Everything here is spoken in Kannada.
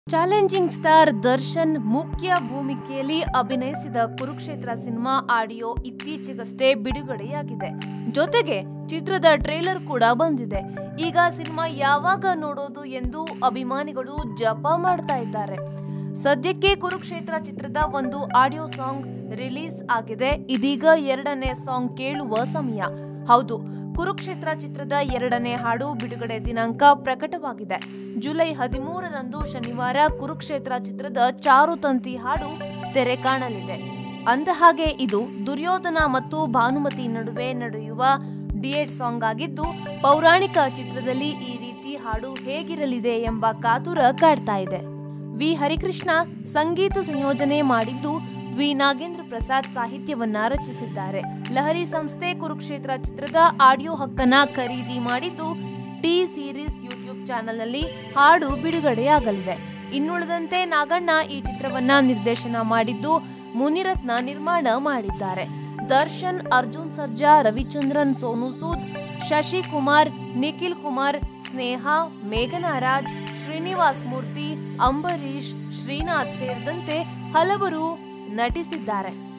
ಚಾಲೆಂಜಿಂಗ್ ಸ್ಟಾರ್ ದರ್ಶನ್ ಮುಖ್ಯ ಭೂಮಿಕೆಯಲ್ಲಿ ಅಭಿನಯಿಸಿದ ಕುರುಕ್ಷೇತ್ರ ಸಿನಿಮಾ ಆಡಿಯೋ ಇತ್ತೀಚೆಗಷ್ಟೇ ಬಿಡುಗಡೆಯಾಗಿದೆ ಜೊತೆಗೆ ಚಿತ್ರದ ಟ್ರೇಲರ್ ಕೂಡ ಬಂದಿದೆ ಈಗ ಸಿನಿಮಾ ಯಾವಾಗ ನೋಡೋದು ಎಂದು ಅಭಿಮಾನಿಗಳು ಜಪ ಮಾಡ್ತಾ ಇದ್ದಾರೆ ಸದ್ಯಕ್ಕೆ ಕುರುಕ್ಷೇತ್ರ ಚಿತ್ರದ ಒಂದು ಆಡಿಯೋ ಸಾಂಗ್ ರಿಲೀಸ್ ಆಗಿದೆ ಇದೀಗ ಎರಡನೇ ಸಾಂಗ್ ಕೇಳುವ ಸಮಯ ಹೌದು ಕುರುಕ್ಷೇತ್ರ ಚಿತ್ರದ ಎರಡನೇ ಹಾಡು ಬಿಡುಗಡೆ ದಿನಾಂಕ ಪ್ರಕಟವಾಗಿದೆ ಜುಲೈ ಹದಿಮೂರರಂದು ಶನಿವಾರ ಕುರುಕ್ಷೇತ್ರ ಚಿತ್ರದ ಚಾರುತಂತಿ ಹಾಡು ತೆರೆ ಕಾಣಲಿದೆ ಅಂದಹಾಗೆ ಇದು ದುರ್ಯೋಧನ ಮತ್ತು ಭಾನುಮತಿ ನಡುವೆ ನಡೆಯುವ ಡಿಯೇಟ್ ಸಾಂಗ್ ಆಗಿದ್ದು ಪೌರಾಣಿಕ ಚಿತ್ರದಲ್ಲಿ ಈ ರೀತಿ ಹಾಡು ಹೇಗಿರಲಿದೆ ಎಂಬ ಕಾತುರ ಕಾಡ್ತಾ ಇದೆ ವಿ ಹರಿಕೃಷ್ಣ ಸಂಗೀತ ಸಂಯೋಜನೆ ಮಾಡಿದ್ದು ವಿ ನಾಗೇಂದ್ರ ಪ್ರಸಾದ್ ಸಾಹಿತ್ಯವನ್ನ ರಚಿಸಿದ್ದಾರೆ ಲಹರಿ ಸಂಸ್ಥೆ ಕುರುಕ್ಷೇತ್ರ ಚಿತ್ರದ ಆಡಿಯೋ ಹಕ್ಕನ್ನ ಖರೀದಿ ಮಾಡಿದ್ದು ಟಿ ಸೀರೀಸ್ ಯೂಟ್ಯೂಬ್ ಚಾನೆಲ್ನಲ್ಲಿ ಹಾಡು ಬಿಡುಗಡೆಯಾಗಲಿದೆ ಇನ್ನುಳಿದಂತೆ ನಾಗಣ್ಣ ಈ ಚಿತ್ರವನ್ನ ನಿರ್ದೇಶನ ಮಾಡಿದ್ದು ಮುನಿರತ್ನ ನಿರ್ಮಾಣ ಮಾಡಿದ್ದಾರೆ ದರ್ಶನ್ ಅರ್ಜುನ್ ಸರ್ಜಾ ರವಿಚಂದ್ರನ್ ಸೋನು ಸೂದ್ ಶಶಿಕುಮಾರ್ ನಿಖಿಲ್ ಕುಮಾರ್ ಸ್ನೇಹ ಮೇಘನಾರಾಜ್ ಶ್ರೀನಿವಾಸ್ ಮೂರ್ತಿ ಅಂಬರೀಶ್ ಶ್ರೀನಾಥ್ ಸೇರಿದಂತೆ ಹಲವರು ನಟಿಸಿದ್ದಾರೆ